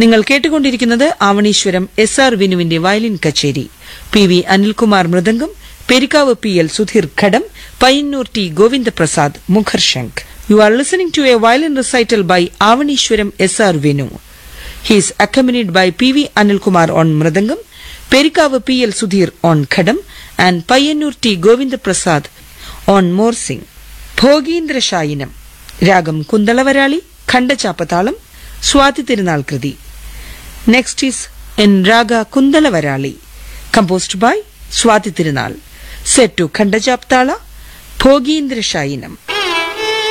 നിങ്ങൾ കേട്ടുകൊണ്ടിരിക്കുന്നത് Avaneeswaram S R വിനുവിന്റെ വയലിൻ കച്ചേരി പി വി അനിൽകുമാർ മൃദംഗം പെരിക്കാവ് പി എൽ സുധീർ ഘടം പയ്യന്നൂർ ടി ഗോവിന്ദപ്രസാദ് മുഖർശങ്ക് you are listening to a violin recital by Avaneeswaram S R Vinu He is accompanied by P.V. Anilkumar on Mradangam, Perikavu P.L. Sudhir on Khadam, and Payanur T. Govinda Prasad on Morsing. Bhogindra Shayinam രാഗം കുന്തളവരാളി ഖണ്ഡചാപ്പതാളം സ്വാതി തിരുനാൾ കൃതി next is in raga Kuntalavarali composed by Swathi Thirunal set to ഖണ്ഡചാപ്താള ഭോഗീന്ദ്ര ശായിനം